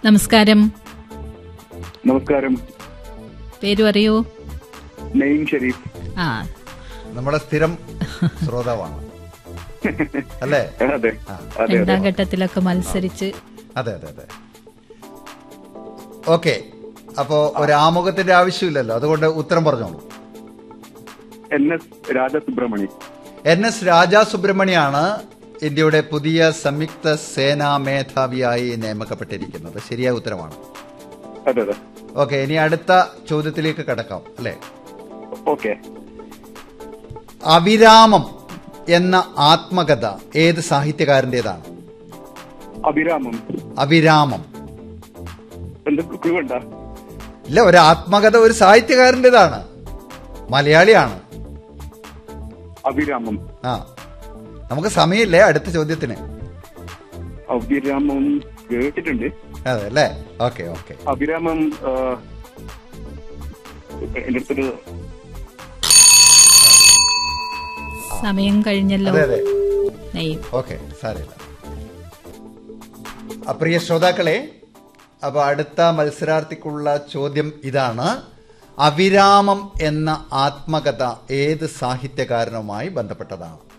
നമസ്കാരം നമസ്കാരം പേര് പറയൂ നെയിം ഷെരീഫ് ആ നമ്മുടെ സ്ഥിരം ശ്രോതാവാണ് അല്ലേ അതെ അതെ രണ്ടാം അതെ ഘട്ടത്തിലൊക്കെ മത്സരിച്ച് അതെ അതെ അതെ ഓക്കെ അപ്പോ ഒരു ആമുഖത്തിന്റെ ആവശ്യമില്ലല്ലോ അതുകൊണ്ട് ഉത്തരം പറഞ്ഞോളൂ N S Rajasubramani N S Raja സുബ്രഹ്മണ്യാണ് ഇന്ത്യയുടെ പുതിയ സംയുക്ത സേനാ മേധാവിയായി നിയമിക്കപ്പെട്ടിരിക്കുന്നത് ശരിയായ ഉത്തരമാണ് അതെ അതെ ഓക്കെ ഇനി അടുത്ത ചോദ്യത്തിലേക്ക് കടക്കാം അല്ലേ ഓക്കെ അവിരാമം എന്ന ആത്മകഥ ഏത് സാഹിത്യകാരന്റേതാണ് അഭിരാമം അവിരാമം എന്ത് ക്ലൂ ഉണ്ടോ ഇല്ല ഒരു ആത്മകഥ ഒരു സാഹിത്യകാരന്റേതാണ് മലയാളിയാണ് അഭിരാമം ആ നമുക്ക് സമയമില്ലേ അടുത്ത ചോദ്യത്തിന് അഭിരാമം കേട്ടിട്ടുണ്ട് അതെ അല്ലേ ഓക്കെ ഓക്കെ അഭിരാമം ആ, എന്റെ അടുത്തൊരു സമയം കഴിഞ്ഞല്ലോ അതെ അതെ നെയ് ഓക്കെ സാരമില്ല ആ, പ്രിയ ശ്രോതാക്കളെ അപ്പൊ അടുത്ത മത്സരാർത്ഥിക്കുള്ള ചോദ്യം ഇതാണ് അവിരാമം എന്ന ആത്മകഥ ഏത് സാഹിത്യകാരനുമായി ബന്ധപ്പെട്ടതാണ്